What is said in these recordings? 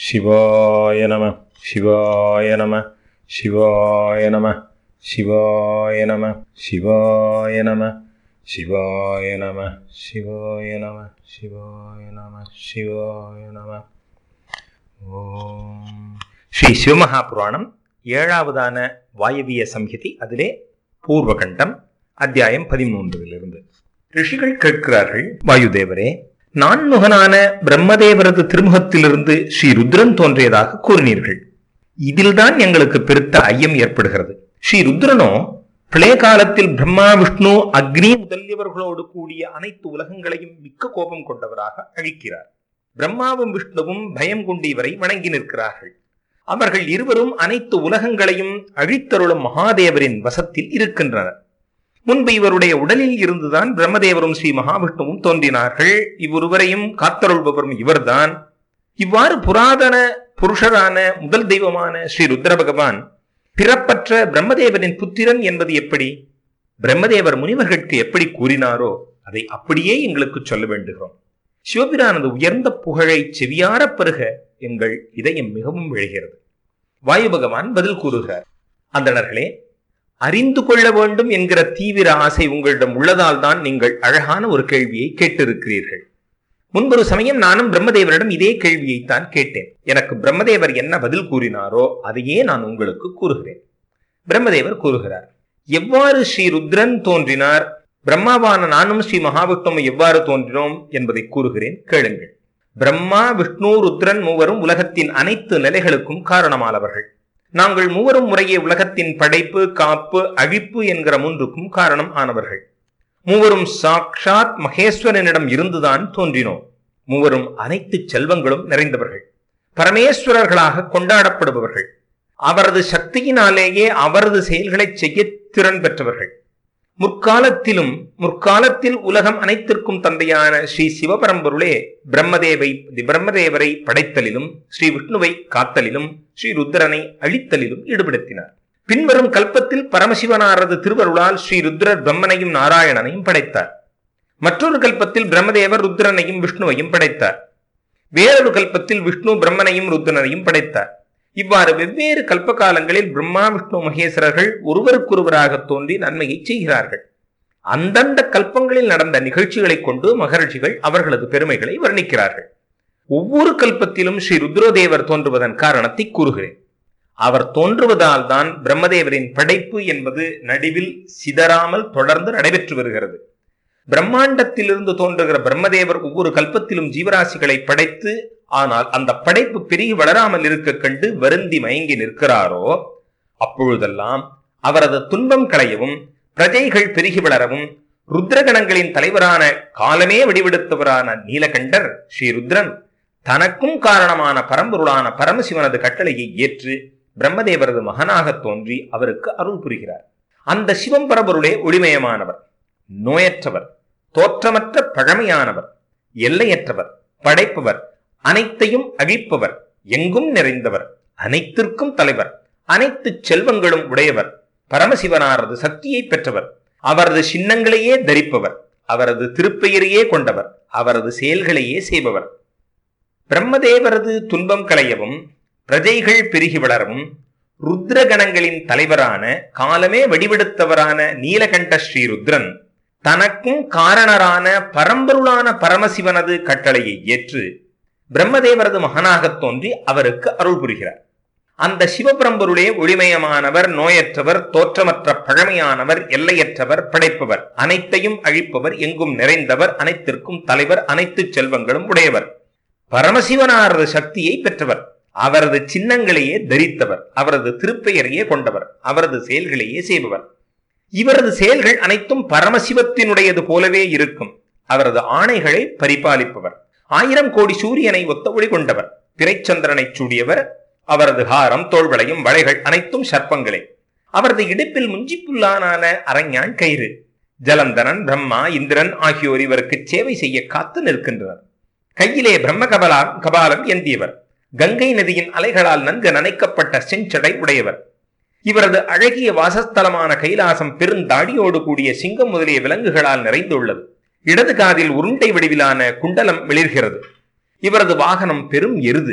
சிவாய நம சிவாய நம சிவாய நம சிவாய நம சிவாய நம சிவாய நம சிவாய நம சிவாய நம சிவாய நம ஓம் ஸ்ரீ சிவமகாபுராணம் ஏழாவதான வாயவிய சம்ஹிதி அதிலே பூர்வகண்டம் அத்தியாயம் பதிமூன்றிலிருந்து ரிஷிகள் கேட்கிறார்கள் வாயுதேவரே நான்முகனான பிரம்மதேவரது திருமுகத்திலிருந்து ஸ்ரீ ருத்ரன் தோன்றியதாக கூறினீர்கள் இதில்தான் எங்களுக்கு பெருத்த ஐயம் ஏற்படுகிறது ஸ்ரீ ருத்ரனோ பிளே காலத்தில் பிரம்மா விஷ்ணு அக்னி முதலியவர்களோடு கூடிய அனைத்து உலகங்களையும் மிக்க கோபம் கொண்டவராக அழிக்கிறார் பிரம்மாவும் விஷ்ணுவும் பயம் கொண்டு இவரை வணங்கி நிற்கிறார்கள் அவர்கள் இருவரும் அனைத்து உலகங்களையும் அழித்தருளும் மகாதேவரின் வசத்தில் இருக்கின்றனர் முன்பு இவருடைய உடலில் இருந்துதான் பிரம்மதேவரும் ஸ்ரீ மகாவிஷ்ணுவும் தோன்றினார்கள் இவ்விருவரையும் காத்தருள்பவரும் இவர்தான் இவ்வாறு புராதன புருஷரான முதல் தெய்வமான ஸ்ரீ ருத்ர பகவான் பிறப்பற்ற பிரம்மதேவரின் புத்திரன் என்பது எப்படி பிரம்மதேவர் முனிவர்களுக்கு எப்படி கூறினாரோ அதை அப்படியே எங்களுக்கு சொல்ல வேண்டுகிறோம் சிவபிரானது உயர்ந்த புகழை செவியார பெருக எங்கள் இதயம் மிகவும் விழுகிறது வாயு பகவான் பதில் கூறுகிறார் அந்தணர்களே அறிந்து கொள்ள வேண்டும் என்கிற தீவிர ஆசை உங்களிடம் உள்ளதால் தான் நீங்கள் அழகான ஒரு கேள்வியை கேட்டிருக்கிறீர்கள் முன்பொரு சமயம் நானும் பிரம்மதேவரிடம் இதே கேள்வியைத்தான் கேட்டேன் எனக்கு பிரம்மதேவர் என்ன பதில் கூறினாரோ அதையே நான் உங்களுக்கு கூறுகிறேன் பிரம்மதேவர் கூறுகிறார் எவ்வாறு ஸ்ரீ ருத்ரன் தோன்றினார் பிரம்மாவான நானும் ஸ்ரீ மகாவிஷ்ணுவும் எவ்வாறு தோன்றினோம் என்பதை கூறுகிறேன் கேளுங்கள் பிரம்மா விஷ்ணு ருத்ரன் மூவரும் உலகத்தின் அனைத்து நிலைகளுக்கும் காரணமானவர்கள் நாங்கள் மூவரும் முறையே உலகத்தின் படைப்பு காப்பு அழிப்பு என்கிற மூன்றுக்கும் காரணம் ஆனவர்கள் மூவரும் சாக்ஷாத் மகேஸ்வரனிடம் இருந்துதான் தோன்றினோம் மூவரும் அனைத்து செல்வங்களும் நிறைந்தவர்கள் பரமேஸ்வரர்களாக கொண்டாடப்படுபவர்கள் அவரது சக்தியினாலேயே அவரது செயல்களை செய்ய திறன் பெற்றவர்கள் முற்காலத்திலும் முற்காலத்தில் உலகம் அனைத்திற்கும் தந்தையான ஸ்ரீ சிவபரம்பொருளே பிரம்மதேவை பிரம்மதேவரை படைத்தலிலும் ஸ்ரீ விஷ்ணுவை காத்தலிலும் ஸ்ரீ ருத்ரனை அழித்தலிலும் ஈடுபடுத்தினார் பின்வரும் கல்பத்தில் பரமசிவனாரது திருவருளால் ஸ்ரீ ருத்ரர் பிரம்மனையும் நாராயணனையும் படைத்தார் மற்றொரு கல்பத்தில் பிரம்மதேவர் ருத்ரனையும் விஷ்ணுவையும் படைத்தார் வேறொரு கல்பத்தில் விஷ்ணு பிரம்மனையும் ருத்ரனையும் படைத்தார் இவ்வாறு வெவ்வேறு கல்ப காலங்களில் பிரம்மா விஷ்ணு மகேஸ்வரர்கள் ஒருவருக்கொருவராக தோன்றி நன்மையை செய்கிறார்கள் அந்தந்த கல்பங்களில் நடந்த நிகழ்ச்சிகளை கொண்டு மகர்ஷிகள் அவர்களது பெருமைகளை வர்ணிக்கிறார்கள் ஒவ்வொரு கல்பத்திலும் ஸ்ரீ ருத்ரோதேவர் தோன்றுவதன் காரணத்தை கூறுகிறேன் அவர் தோன்றுவதால் தான் பிரம்மதேவரின் படைப்பு என்பது நடுவில் சிதறாமல் தொடர்ந்து நடைபெற்று வருகிறது பிரம்மாண்டத்திலிருந்து தோன்றுகிற பிரம்மதேவர் ஒவ்வொரு கல்பத்திலும் ஜீவராசிகளை படைத்து ஆனால் அந்த படைப்பு பெருகி வளராமல் இருக்க கண்டு வருந்தி மயங்கி நிற்கிறாரோ அப்பொழுதெல்லாம் அவரது துன்பம் களையவும் பிரஜைகள் பெருகி வளரவும் ருத்ரகணங்களின் தலைவரான காலமே வடிவெடுத்தவரான நீலகண்டர் ஸ்ரீ ருத்ரன் தனக்கும் காரணமான பரம்பொருளான பரமசிவனது கட்டளையை ஏற்று பிரம்மதேவரது மகனாக தோன்றி அவருக்கு அருள் புரிகிறார் அந்த சிவம் பரம்பொருளே ஒளிமயமானவர் நோயற்றவர் தோற்றமற்ற பழமையானவர் எல்லையற்றவர் படைப்பவர் அனைத்தையும் அழிப்பவர் எங்கும் நிறைந்தவர் அனைத்திற்கும் தலைவர் அனைத்து செல்வங்களும் உடையவர் பரமசிவனாரது சக்தியை பெற்றவர் அவரது சின்னங்களையே தரிப்பவர் அவரது திருப்பெயரையே கொண்டவர் அவரது செயல்களையே செய்பவர் பிரம்மதேவரது துன்பம் களையவும் பிரஜைகள் பெருகி வளரவும் ருத்ரகணங்களின் தலைவரான காலமே வடிவெடுத்தவரான நீலகண்ட ஸ்ரீ ருத்ரன் தனக்கும் காரணரான பரம்பொருளான பரமசிவனது கட்டளையை ஏற்று பிரம்மதேவரது மகனாகத் தோன்றி அவருக்கு அருள் புரிகிறார் அந்த சிவபரம்பொருளே ஒளிமயமானவர் நோயற்றவர் தோற்றமற்ற பழமையானவர் எல்லையற்றவர் படைப்பவர் அனைத்தையும் அழிப்பவர் எங்கும் நிறைந்தவர் அனைத்திற்கும் தலைவர் அனைத்து செல்வங்களும் உடையவர் பரமசிவனாரது சக்தியை பெற்றவர் அவரது சின்னங்களையே தரித்தவர் அவரது திருப்பெயரையே கொண்டவர் அவரது செயல்களையே செய்பவர் இவரது செயல்கள் அனைத்தும் பரமசிவத்தினுடையது போலவே இருக்கும் அவரது ஆணைகளை பரிபாலிப்பவர் ஆயிரம் கோடி சூரியனை ஒத்த ஒளி கொண்டவர் பிறைச்சந்திரனை சூடியவர் அவரது ஹாரம் தோள்வளையும் வளைகள் அனைத்தும் சர்ப்பங்களே அவரது இடுப்பில் முஞ்சிப்புல்லான அரஞ்ஞான் கயிறு ஜலந்தரன் பிரம்மா இந்திரன் ஆகியோர் இவருக்கு சேவை செய்ய காத்து நிற்கின்றனர் கையிலே பிரம்ம கபலா கபாலம் ஏந்தியவர் கங்கை நதியின் அலைகளால் நன்கு நனைக்கப்பட்ட செஞ்சடை உடையவர் இவரது அழகிய வாசஸ்தலமான கைலாசம் பெருந்தாடியோடு கூடிய சிங்கம் முதலிய விலங்குகளால் நிறைந்துள்ளது இடது காதில் உருண்டை வடிவிலான குண்டலம் மிளிர்கிறது இவரது வாகனம் பெரும் எருது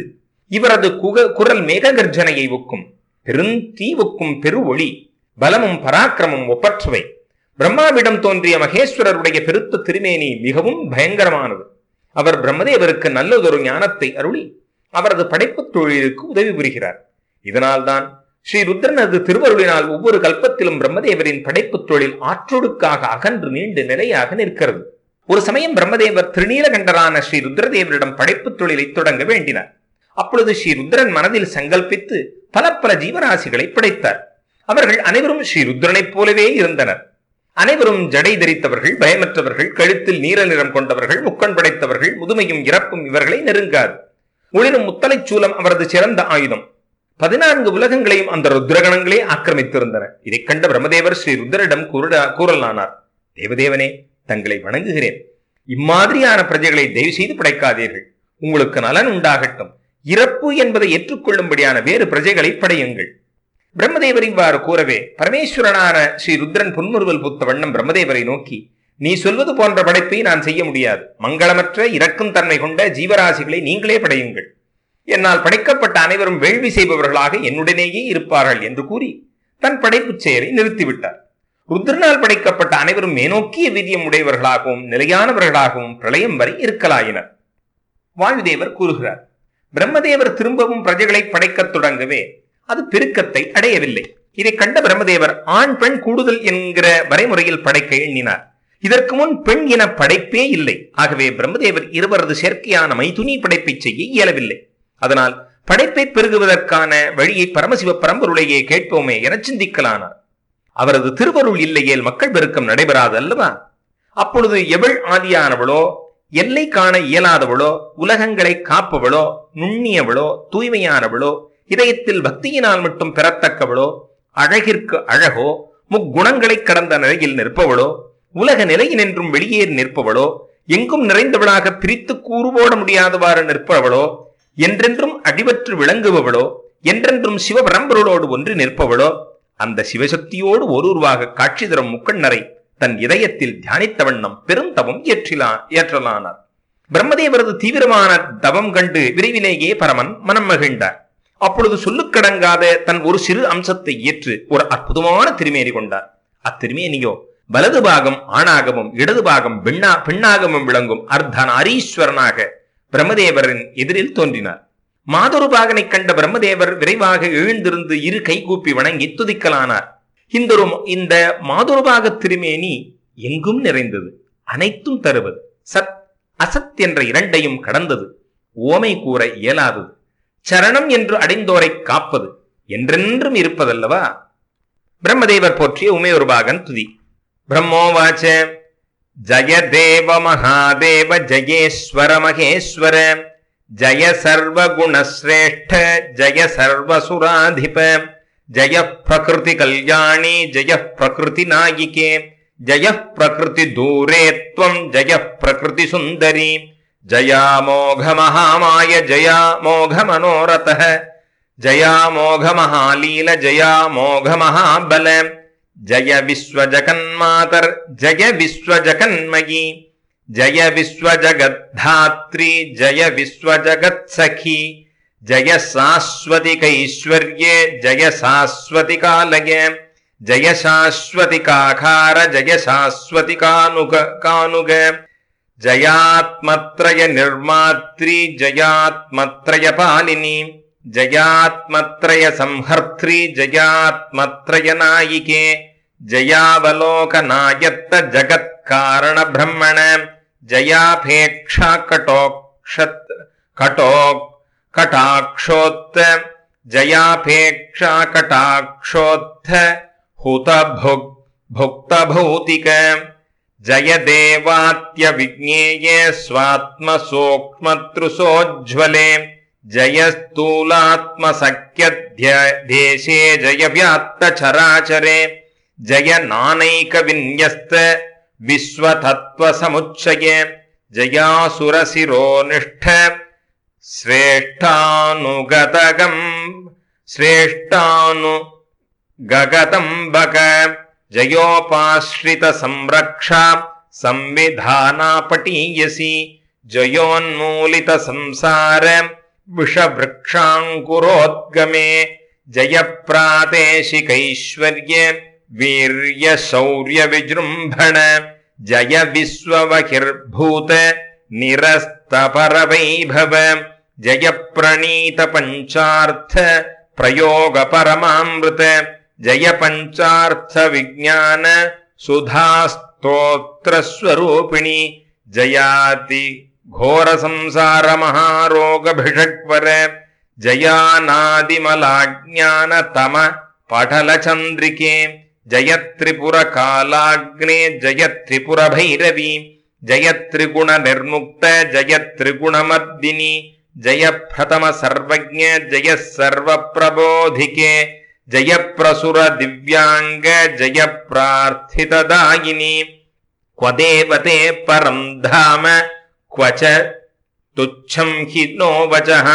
இவரது குக குரல் மேக கர்ஜனையை ஒக்கும் பெருந்தீ ஒக்கும் பெரு ஒளி பலமும் பராக்கிரமும் ஒப்பற்றவை பிரம்மாவிடம் தோன்றிய மகேஸ்வரருடைய பெருத்த திருமேனி மிகவும் பயங்கரமானது அவர் பிரம்மதேவருக்கு நல்லதொரு ஞானத்தை அருளி அவரது படைப்புத் தொழிலுக்கு உதவி புரிகிறார் இதனால்தான் ஸ்ரீ ருத்ரனது திருவருளினால் ஒவ்வொரு கல்பத்திலும் பிரம்மதேவரின் படைப்புத் தொழில் ஆற்றொடுக்காக அகன்று நீண்டு நிலையாக நிற்கிறது ஒரு சமயம் பிரம்மதேவர் திருநீலகண்டரான ஸ்ரீ ருத்ரதேவரிடம் படைப்புத் தொழிலை தொடங்க வேண்டினார் அப்பொழுது ஸ்ரீ ருத்ரன் மனதில் சங்கல்பித்து பல பல ஜீவராசிகளை படைத்தார் அவர்கள் அனைவரும் ஸ்ரீ ருத்ரனைப் போலவே இருந்தனர் அனைவரும் ஜடை தரித்தவர்கள் பயமற்றவர்கள் கழுத்தில் நீல நிறம் கொண்டவர்கள் முக்கண் படைத்தவர்கள் முதுமையும் இறப்பும் இவர்களை நெருங்காது ஒளிரும் முத்தலைச் சூலம் அவரது சிறந்த ஆயுதம் பதினான்கு உலகங்களையும் அந்த ருத்ரகணங்களே ஆக்கிரமித்திருந்தன இதைக் கண்ட பிரம்மதேவர் ஸ்ரீ ருத்ரரிடம் கூற கூறலானார் தேவதேவனே தங்களை வணங்குகிறேன் இம்மாதிரியான பிரஜைகளை தயவு செய்து படைக்காதீர்கள் உங்களுக்கு நலன் உண்டாகட்டும் இறப்பு என்பதை ஏற்றுக்கொள்ளும்படியான வேறு பிரஜைகளை படையுங்கள் பிரம்மதேவர் இவ்வாறு கூறவே பரமேஸ்வரனான ஸ்ரீ ருத்ரன் புன்முறுவல் புத்த வண்ணம் பிரம்மதேவரை நோக்கி நீ சொல்வது போன்ற படைப்பை நான் செய்ய முடியாது மங்களமற்ற இறக்கும் தன்மை கொண்ட ஜீவராசிகளை நீங்களே படையுங்கள் என்னால் படைக்கப்பட்ட அனைவரும் வேள்வி செய்பவர்களாக என்னுடனேயே இருப்பார்கள் என்று கூறி தன் படைப்புச் செயலை நிறுத்திவிட்டார் ருத்ரனால் படைக்கப்பட்ட அனைவரும் மேனோக்கிய வீரியம் உடையவர்களாகவும் நிலையானவர்களாகவும் பிரளயம் வரை இருக்கலாயினர் வாயுதேவர் கூறுகிறார் பிரம்மதேவர் திரும்பவும் பிரஜைகளை படைக்கத் தொடங்கவே அது பெருக்கத்தை அடையவில்லை இதை கண்ட பிரம்மதேவர் ஆண் பெண் கூடுதல் என்கிற வரைமுறையில் படைக்க எண்ணினார் இதற்கு முன் பெண் என படைப்பே இல்லை ஆகவே பிரம்மதேவர் இருவரது செயற்கையான மைதுனி படைப்பை செய்ய இயலவில்லை அதனால் படைப்பை பெருகுவதற்கான வழியை பரமசிவ பரம்பொருளையே கேட்போமே என சிந்திக்கலானார் அவரது திருவருள் இல்லையேல் மக்கள் பெருக்கம் நடைபெறாது அல்லவா அப்பொழுது எவள் ஆதியானவளோ எல்லை காண இயலாதவளோ உலகங்களை காப்பவளோ நுண்ணியவளோ தூய்மையானவளோ இதயத்தில் பக்தியினால் மட்டும் பெறத்தக்கவளோ அழகிற்கு அழகோ முக்குணங்களை கடந்த நிலையில் நிற்பவளோ உலக நிலையினின்றும் வெளியேறி நிற்பவளோ எங்கும் நிறைந்தவளாக பிரித்து கூறுபோட முடியாதவாறு நிற்பவளோ என்றென்றும் அடிபற்று விளங்குபவளோ என்றென்றும் சிவபரம்பொருளோடு ஒன்று நிற்பவளோ அந்த சிவசக்தியோடு ஒருவருவாக காட்சி தரும் முக்கண்ணரை தன் இதயத்தில் தியானித்த வண்ணம் பெருந்தவம் இயற்றிலா இயற்றலானார் பிரம்மதேவரது தீவிரமான தவம் கண்டு விரைவிலேயே பரமன் மனம் மகிழ்ந்தார் அப்பொழுது சொல்லுக்கடங்காத தன் ஒரு சிறு அம்சத்தை ஏற்று ஒரு அற்புதமான திருமேனி கொண்டார் அத்திருமேனியோ வலது பாகம் ஆணாகவும் இடது பாகம் பெண்ணா பெண்ணாகவும் விளங்கும் அர்த்தநாரீஸ்வரனாக பிரம்மதேவரின் எதிரில் தோன்றினார் மாதொரு பாகனை கண்ட பிரம்மதேவர் விரைவாக எழுந்திருந்து இரு கைகூப்பி வணங்கி துதிக்கலானார் இந்த ஒரு இந்த மாதுருபாக திருமேனி எங்கும் நிறைந்தது அனைத்தும் தருவது சத் அசத் என்ற இரண்டையும் கடந்தது ஓமை கூற இயலாதது சரணம் என்று அடைந்தோரை காப்பது என்றென்றும் இருப்பதல்லவா பிரம்மதேவர் போற்றிய உமையொருபாகன் துதி பிரம்மோவாச்ச ஜய தேவ மகாதேவ ஜயேஸ்வர மகேஸ்வர ஜய சர்வகுணஸ்ரேஷ்ட ஜய சர்வசுராதிப ஜய பிரகிருதி கல்யாணி ஜய பிரகிருதி நாயிகே ஜய பிரகிருதி தூரே त्वं ஜய பிரகிருதி சுந்தரி ஜயா மோக மகாமாய ஜயா மோக மனோரத ஜயா மோக மகாலீல ஜயா மோக மகாபல ஜய விஸ்வஜகன்மாதர் ஜய விஸ்வஜகன்மயி ஜய விஸ்வஜகத்தாத்ரி ஜய விஸ்வஜகத்சகி ஜய சாஸ்வதிகைஸ்வர்யே ஜய சாஸ்வதிகாலய ஜய சாஸ்வதிகாகார ஜய சாஸ்வதிகானுக கானுக ஜயாத்மத்ரய நிர்மாத்ரி ஜயாத்மத்ரய பாலினி ஜயாத்மத்ரய சம்ஹர்த்ரி ஜயாத்மத்ரய நாயிகே ஜயாவலோகநாயத்த ஜகத்காரண பிரம்மண ஜயாபேக்ஷா கட்டோக்ஷத் கட்டோ கட்டாட்சோத்த ஜயாபேக்ஷா கட்டாட்சோத்த हुत भुक् भुक्तभौतिक जय देवात्य विज्ञेये स्वात्मसूक्ष्मतृसोज्ज्वले जय स्थूलात्मसख्यध्य देशे जय व्यात्तचराचरे जय नानैकविन्यस्त विश्वतत्त्वसमुच्चये जयासुरशिरोनिष्ठ श्रेष्ठानुगतगम् श्रेष्ठानु गगतम्बक जयोपाश्रित संरक्षा संविधानापटीयसि जयोन्मूलित संसार விஷவிருக்ஷாங்குரோத்கமே ஜயப்பிராதேசிகைஸ்வர்ய வீரிய சௌரிய விஜృంభణ ஜய விஸ்வவகிர்பூத நிரஸ்தபரவைபவ ஜய பிரணீத பஞ்சார்த்த பிரயோக பரமாமிருத ஜய பஞ்சார்த்த விஜான சுதாஸ்தோத்திரஸ்வரூபிணி ஜயாதி घोर संसार महारोग भिषक्वर जयानादिमलाज्ञान तम पटल चंद्रिके जय त्रिपुर कालाग्ने जय त्रिपुर भैरवी जय त्रिगुण निर्मुक्त जय त्रिगुण मर्दिनी जय प्रथम सर्वज्ञ जय सर्व प्रबोधिके जय प्रसुर दिव्यांग जय प्रार्थित दायिनी क्व देवते परं धाम क्व च तुच्छं हि नो वचः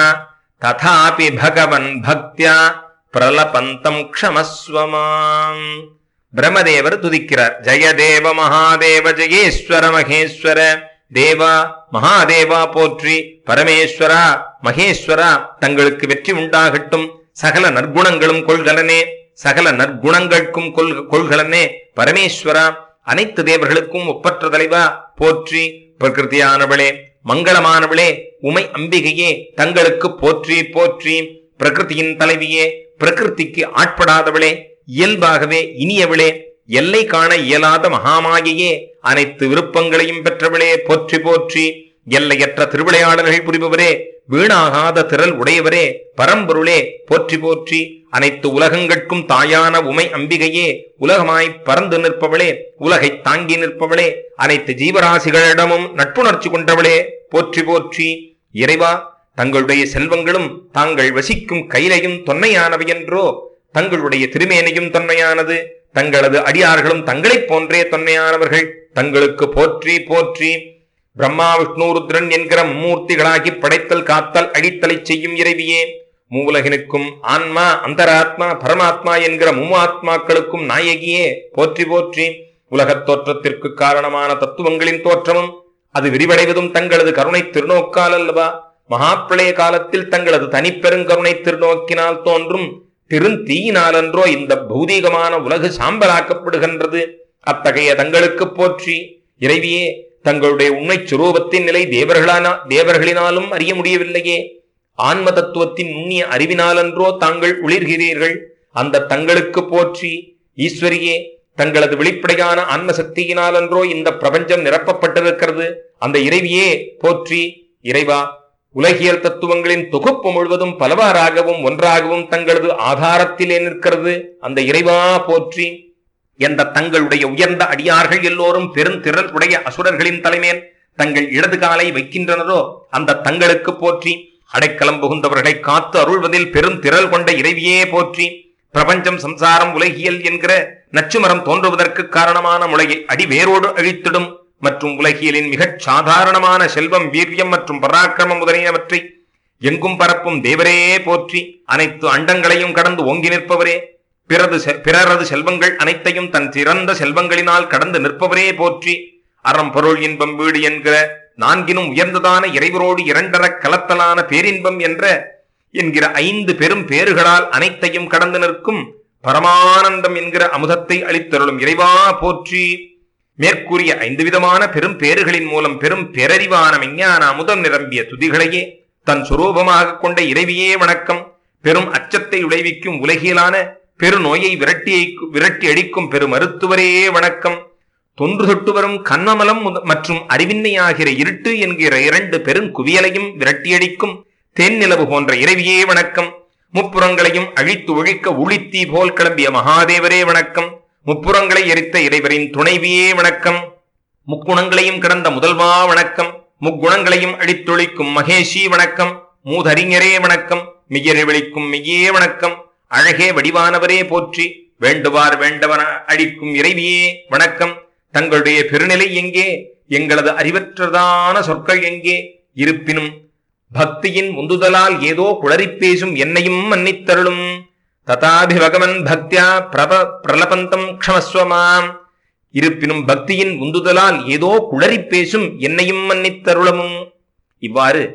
तथापि भगवन् भक्त्या பிரலபந்தம் க்ஷமஸ்வமாம் பிரம்மதேவர் துதிக்கிறார் ஜெயதேவ மகாதேவ ஜெயேஸ்வர மகேஸ்வர தேவா மகாதேவா போற்றி பரமேஸ்வரா மகேஸ்வரா தங்களுக்கு வெற்றி உண்டாகட்டும் சகல நற்குணங்களும் கொள்கலனே சகல நற்குணங்களுக்கும் கொள் கொள்கலனே பரமேஸ்வரா அனைத்து தேவர்களுக்கும் ஒப்பற்ற தலைவா போற்றி பிரகிருதியானவளே மங்களமானவளே உமை அம்பிகையே தங்களுக்கு போற்றி போற்றி பிரகிருதியின் தலைவியே பிரகிருதிக்கு ஆட்படாதவளே இயல்பாகவே இனியவளே எல்லை காண இயலாத மகாமாயையே அனைத்து விருப்பங்களையும் பெற்றவளே போற்றி போற்றி எல்லையற்ற திருவிளையாடல்கள் புரிபவரே வீணாகாத திரள் உடையவரே பரம்பொருளே போற்றி போற்றி அனைத்து உலகங்கட்கும் தாயான உமை அம்பிகையே உலகமாய் பறந்து நிற்பவளே உலகை தாங்கி நிற்பவளே அனைத்து ஜீவராசிகளிடமும் நட்புணர்ச்சி கொண்டவளே போற்றி போற்றி இறைவா தங்களுடைய செல்வங்களும் தாங்கள் வசிக்கும் கைலையும் தொன்மையானவை என்றோ தங்களுடைய திருமேனையும் தொன்மையானது தங்களது அடியார்களும் தங்களைப் போன்றே தொன்மையானவர்கள் தங்களுக்கு போற்றி போற்றி பிரம்மா விஷ்ணு ருத்ரன் என்கிற மும்மூர்த்திகளாகி படைத்தல் காத்தல் அழித்தலை செய்யும் இறைவியே மூவுலகினுக்கும் ஆன்மா அந்தராத்மா பரமாத்மா என்கிற மும்மாத்மாக்களுக்கும் நாயகியே போற்றி போற்றி உலகத் தோற்றத்திற்கு காரணமான தத்துவங்களின் தோற்றமும் அது விரிவடைவதும் தங்களது கருணை திருநோக்கால் அல்லவா மகாப்பிளைய காலத்தில் தங்களது தனிப்பெருங்கருணை திருநோக்கினால் தோன்றும் பெருந்தீயினாலன்றோ இந்த பௌதீகமான உலகு சாம்பலாக்கப்படுகின்றது அத்தகைய தங்களுக்கு போற்றி இறைவியே தங்களுடைய உண்மை சுரூபத்தின் நிலை தேவர்களான தேவர்களினாலும் அறிய முடியவில்லையே ஆன்ம தத்துவத்தின் நுண்ணிய அறிவினாலன்றோ தாங்கள் ஒளிர்கிறீர்கள் அந்த தங்களுக்கு போற்றி ஈஸ்வரியே தங்களது வெளிப்படையான ஆன்ம சக்தியினாலன்றோ இந்த பிரபஞ்சம் நிரப்பப்பட்டிருக்கிறது அந்த இறைவியே போற்றி இறைவா உலகியல் தத்துவங்களின் தொகுப்பு முழுவதும் பலவாறாகவும் ஒன்றாகவும் தங்களது ஆதாரத்திலே நிற்கிறது அந்த இறைவா போற்றி என்ற தங்களுடைய உயர்ந்த அடியார்கள் எல்லோரும் பெருந்திரள் உடைய அசுரர்களின் தலைமேல் தங்கள் இடது காலை வைக்கின்றனரோ அந்த தங்களுக்கு போற்றி அடைக்கலம் புகுந்தவர்களை காத்து அருள்வதில் பெரும் திரள் கொண்ட இறைவியே போற்றி பிரபஞ்சம் சம்சாரம் உலகியல் என்கிற நச்சுமரம் தோன்றுவதற்கு காரணமான முளையை அடிவேரோடு அழித்திடும் மற்றும் உலகியலின் மிகச் சாதாரணமான செல்வம் வீரியம் மற்றும் பராக்கிரமம் முதலியவற்றை எங்கும் பரப்பும் தேவரே போற்றி அனைத்து அண்டங்களையும் கடந்து ஓங்கி நிற்பவரே பிறது செ- பிறரது செல்வங்கள் அனைத்தையும் தன் சிறந்த செல்வங்களினால் கடந்து நிற்பவரே போற்றி அறம் பொருள் இன்பம் வீடு என்கிற நான்கினும் உயர்ந்ததான இறைவரோடு இரண்டரக் கலத்தலான பேரின்பம் என்ற என்கிற ஐந்து பெரும் பேறுகளால் அனைத்தையும் கடந்து நிற்கும் பரமானந்தம் என்கிற அமுதத்தை அளித்தருளும் இறைவா போற்றி மேற்கூறிய ஐந்து விதமான பெரும் பேறுகளின் மூலம் பெரும் பேரறிவான விஞ்ஞான அமுதம் நிரம்பிய துதிகளையே தன் சுரூபமாக கொண்ட இறைவியே வணக்கம் பெரும் அச்சத்தை விளைவிக்கும் உலகியலான பெருநோயை விரட்டி விரட்டி அடிக்கும் பெரு மருத்துவரே வணக்கம் தொன்று தொட்டு வரும் கண்மமலம் முத- மற்றும் அறிவின்மை ஆகிற இருட்டு என்கிற இரண்டு பெருங்குவியலையும் விரட்டியடிக்கும் தேன்னிலவு போன்ற இறைவியே வணக்கம் முப்புறங்களையும் அழித்து ஒழிக்க உளித்தீ போல் கிளம்பிய மகாதேவரே வணக்கம் முப்புறங்களை எரித்த இறைவரின் துணைவியே வணக்கம் முக்குணங்களையும் கடந்த முதல்வா வணக்கம் முக்குணங்களையும் அழித்தொழிக்கும் மகேஷி வணக்கம் மூதறிஞரே வணக்கம் மியரை விழிக்கும் மெய்யே வணக்கம் அழகே வடிவானவரே போற்றி வேண்டுவார் வேண்டவன அழிக்கும் இறைவியே வணக்கம் தங்களுடைய பெருநிலை எங்கே எங்களது அறிவற்றதான சொற்கள் எங்கே இருப்பினும் பக்தியின் உந்துதலால் ஏதோ குளறிப் பேசும் என்னையும் மன்னித்தருளும் ததாபி பகவன் பக்தியா பிரப பிரலபந்தம் க்ஷமஸ்வமாம் இருப்பினும் பக்தியின் உந்துதலால் ஏதோ குளறிப் பேசும் என்னையும் மன்னித்தருளமும் இவ்வாறு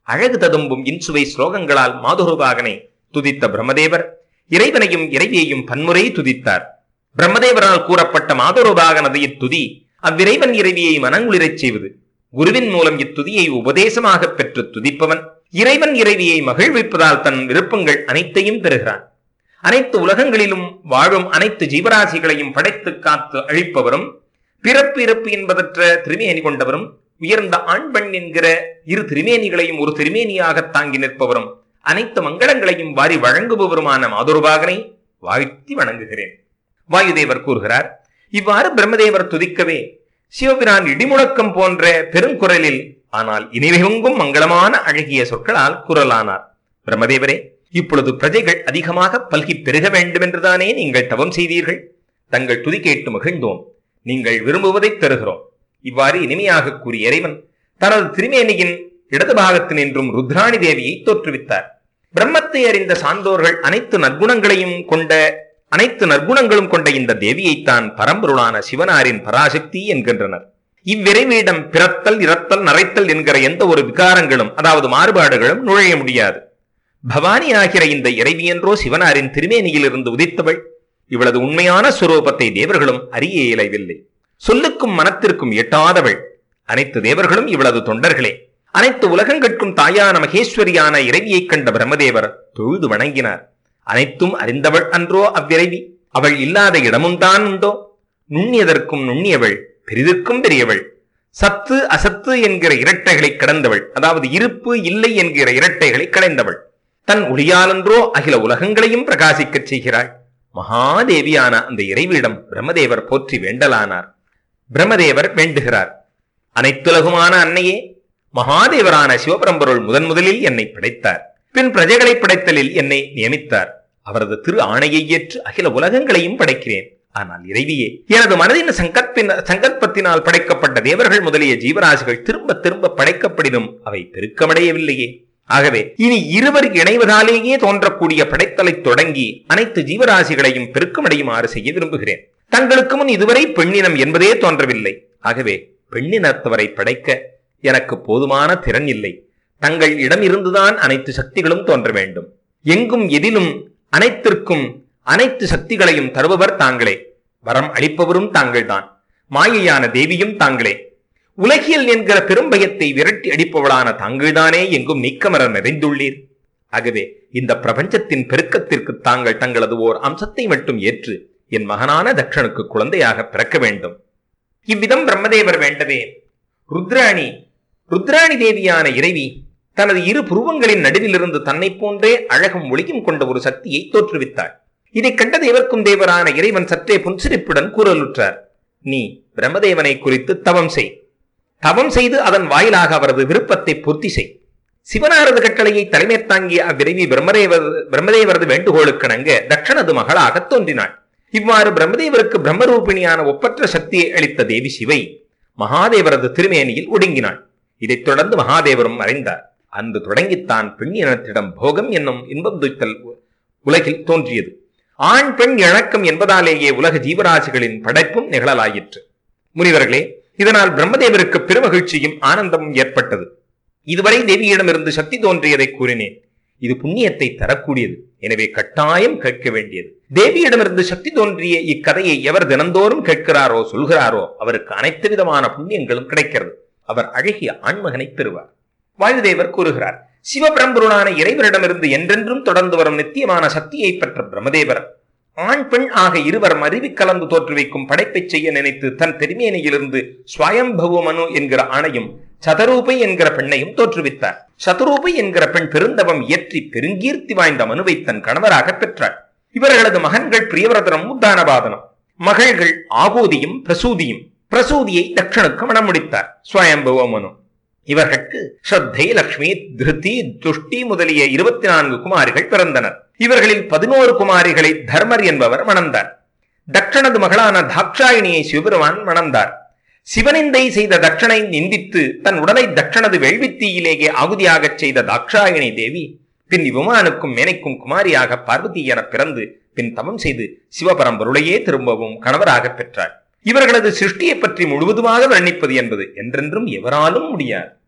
அழகு ததும்பும் இன்சுவை ஸ்லோகங்களால் மாதுருபாகனை துதித்த பிரம்மதேவர் இறைவனையும் இறைவியையும் பன்முறை துதித்தார் பிரம்மதேவரால் கூறப்பட்ட மாதுருபாகனது இத்துதி அவ்விறைவன் இறைவியை மனங்குளிரச் செய்வது குருவின் மூலம் இத்துதியை உபதேசமாக பெற்று துதிப்பவன் இறைவன் இறைவியை மகிழ்விப்பதால் தன் விருப்பங்கள் அனைத்தையும் பெறுகிறான் அனைத்து உலகங்களிலும் வாழும் அனைத்து ஜீவராசிகளையும் படைத்து காத்து அழிப்பவரும் பிறப்பு இறப்பு என்பதற்ற திருமேனி கொண்டவரும் உயர்ந்த ஆண் பெண் என்கிற இரு திருமேனிகளையும் ஒரு திருமேனியாக தாங்கி நிற்பவரும் அனைத்து மங்களங்களையும் வாரி வழங்குபவருமான மாதுருபாகனை வாழ்த்தி வணங்குகிறேன் வாயுதேவர் கூறுகிறார் இவ்வாறு பிரம்மதேவர் துதிக்கவே சிவபிரான் இடிமுழக்கம் போன்ற பெருங்குரலில் ஆனால் இனிவெங்கும் மங்களமான அழகிய சொற்களால் குரலானார் பிரம்மதேவரே இப்பொழுது பிரஜைகள் அதிகமாக பல்கி பெருக வேண்டும் என்றுதானே நீங்கள் தவம் செய்தீர்கள் தங்கள் துதி கேட்டு மகிழ்ந்தோம் நீங்கள் விரும்புவதை தருகிறோம் இவ்வாறு இனிமையாக கூறிய இறைவன் தனது திருமேனியின் இடது பாகத்தினின்றும் ருத்ராணி தேவியை தோற்றுவித்தார் பிரம்மத்தை அறிந்த சான்றோர்கள் அனைத்து நற்குணங்களையும் கொண்ட அனைத்து நற்குணங்களும் கொண்ட இந்த தேவியைத்தான் பரம்பொருளான சிவனாரின் பராசக்தி என்கின்றனர் இவ்விரைவியிடம் பிறத்தல் இறத்தல் நரைத்தல் என்கிற எந்த ஒரு விகாரங்களும் அதாவது மாறுபாடுகளும் நுழைய முடியாது பவானி ஆகிற இந்த இறைவி என்றோ சிவனாரின் திருமேனியில் இருந்து உதித்தவள் இவளது உண்மையான சுரூபத்தை தேவர்களும் அறிய இயலவில்லை சொல்லுக்கும் மனத்திற்கும் எட்டாதவள் அனைத்து தேவர்களும் இவளது தொண்டர்களே அனைத்து உலகங்கட்கும் தாயான மகேஸ்வரியான இறைவியைக் கண்ட பிரம்மதேவர் தொழுது வணங்கினார் அனைத்தும் அறிந்தவள் அன்றோ அவ்விரைவி அவள் இல்லாத இடமும் தான் உண்டோ நுண்ணியதற்கும் நுண்ணியவள் பெரிதற்கும் பெரியவள் சத்து அசத்து என்கிற இரட்டைகளை கடந்தவள் அதாவது இருப்பு இல்லை என்கிற இரட்டைகளை களைந்தவள் தன் ஒளியாலன்றோ அகில உலகங்களையும் பிரகாசிக்கச் செய்கிறாள் மகாதேவியான அந்த இறைவியிடம் பிரம்மதேவர் போற்றி வேண்டலானார் பிரம்மதேவர் வேண்டுகிறார் அனைத்துலகுமான அன்னையே மகாதேவரான சிவபரம்பொருள் முதன் முதலில் என்னை படைத்தார் பின் பிரஜைகளை படைத்தலில் என்னை நியமித்தார் அவரது திரு ஆணையை ஏற்று அகில உலகங்களையும் படைக்கிறேன் ஆனால் இறைவியே எனது மனதின் சங்கற்பின் சங்கற்பத்தினால் படைக்கப்பட்ட தேவர்கள் முதலிய ஜீவராசிகள் திரும்ப திரும்ப படைக்கப்படினும் அவை பெருக்கமடையவில்லையே ஆகவே இனி இருவர் இணைவதாலேயே தோன்றக்கூடிய படைத்தலை தொடங்கி அனைத்து ஜீவராசிகளையும் பெருக்கமடையுமாறு செய்ய விரும்புகிறேன் தங்களுக்கு முன் இதுவரை பெண்ணினம் என்பதே தோன்றவில்லை ஆகவே பெண்ணினத்தவரை படைக்க எனக்கு போதுமான திறன் இல்லை தங்கள் இடம் இருந்துதான் அனைத்து சக்திகளும் தோன்ற வேண்டும் எங்கும் எதிலும் அனைத்திற்கும் அனைத்து சக்திகளையும் தருபவர் தாங்களே வரம் அளிப்பவரும் தாங்கள்தான் மாயையான தேவியும் தாங்களே உலகியல் என்கிற பெரும்பயத்தை விரட்டி அடிப்பவளான தாங்கள்தானே எங்கும் நீக்கமர நிறைந்துள்ளீர் ஆகவே இந்த பிரபஞ்சத்தின் பெருக்கத்திற்கு தாங்கள் தங்களது ஓர் அம்சத்தை மட்டும் ஏற்று என் மகனான தக்ஷனுக்கு குழந்தையாக பிறக்க வேண்டும் இவ்விதம் பிரம்மதேவர் வேண்டவே ருத்ராணி ருத்ராணி தேவியான இறைவி தனது இரு புருவங்களின் நடுவிலிருந்து தன்னை போன்றே அழகும் ஒளியும் கொண்ட ஒரு சக்தியை தோற்றுவித்தாள் இதைக் கண்ட தேவர்க்கும் தேவரான இறைவன் சற்றே புன்சிரிப்புடன் கூறலுற்றார் நீ பிரம்மதேவனை குறித்து தவம் செய் தவம் செய்து அதன் வாயிலாக அவரது விருப்பத்தை பூர்த்தி செய் சிவனாரது கட்டளையை தலைமை தாங்கிய அவ்விரைவி பிரம்மதேவர் பிரம்மதேவரது வேண்டுகோளுக்கிணங்க தட்சணது மகளாக தோன்றினாள் இவ்வாறு பிரம்மதேவருக்கு பிரம்மரூபிணியான ஒப்பற்ற சக்தியை அளித்த தேவி சிவை மகாதேவரது திருமேனியில் ஒடுங்கினாள் இதைத் தொடர்ந்து மகாதேவரும் மறைந்தார் அன்று தொடங்கித்தான் பெண் இனத்திடம் போகம் என்னும் இன்பம் துய்த்தல் உலகில் தோன்றியது ஆண் பெண் இணக்கம் என்பதாலேயே உலக ஜீவராசிகளின் படைப்பும் நிகழலாயிற்று முனிவர்களே இதனால் பிரம்மதேவருக்கு பெருமகிழ்ச்சியும் ஆனந்தமும் ஏற்பட்டது இதுவரை தேவியிடமிருந்து சக்தி தோன்றியதை கூறினேன் இது புண்ணியத்தை தரக்கூடியது எனவே கட்டாயம் கேட்க வேண்டியது தேவியிடமிருந்து சக்தி தோன்றிய இக்கதையை எவர் தினந்தோறும் கேட்கிறாரோ சொல்கிறாரோ அவருக்கு அனைத்து விதமான புண்ணியங்களும் கிடைக்கிறது அவர் அழகிய ஆண்மகனை பெறுவார் வாயுதேவர் கூறுகிறார் சிவபரம்பொருளான இறைவரிடமிருந்து என்றென்றும் தொடர்ந்து வரும் நித்தியமான சக்தியை பெற்ற பிரம்மதேவர் ஆண் பெண் ஆக இருவர் மருவி கலந்து தோற்றுவிக்கும் படைப்பை செய்ய நினைத்து தன் திருமேனியிலிருந்து ஸ்வயம்பவ மனு என்கிற ஆணையும் சதரூபை என்கிற பெண்ணையும் தோற்றுவித்தார் சதுரூபை என்கிற பெண் பெருந்தவம் இயற்றி பெருங்கீர்த்தி வாய்ந்த மனுவை தன் கணவராக பெற்றாள் இவர்களது மகன்கள் பிரியவரதனும் உத்தானபாதனம் மகள்கள் ஆகூதியும் பிரசூதியும் பிரசூதியை தட்சணுக்கு மணம் முடித்தார் ஸ்வயம்பவ மனு இவர்களுக்கு ஸ்ரத்தை லக்ஷ்மி திருதி துஷ்டி முதலிய இருபத்தி நான்கு குமாரிகள் பிறந்தனர் இவர்களில் பதினோரு குமாரிகளை தர்மர் என்பவர் மணந்தார் தட்சணது மகளான தாக்ஷாயினியை சிவபெருமான் மணந்தார் சிவனிந்தை செய்த தட்சணை நிந்தித்து தன் உடலை தட்சணது வேள்வித்தீயிலேயே ஆகுதியாகச் செய்த தாக்ஷாயினி தேவி பின் இவ்வுமானுக்கும் மேனைக்கும் குமாரியாக பார்வதி என பிறந்து பின் தவம் செய்து சிவபரம்பொருளையே திரும்பவும் கணவராக பெற்றாள் இவர்களது சிருஷ்டியை பற்றி முழுவதுமாக வர்ணிப்பது என்பது என்றென்றும் எவராலும் முடியாது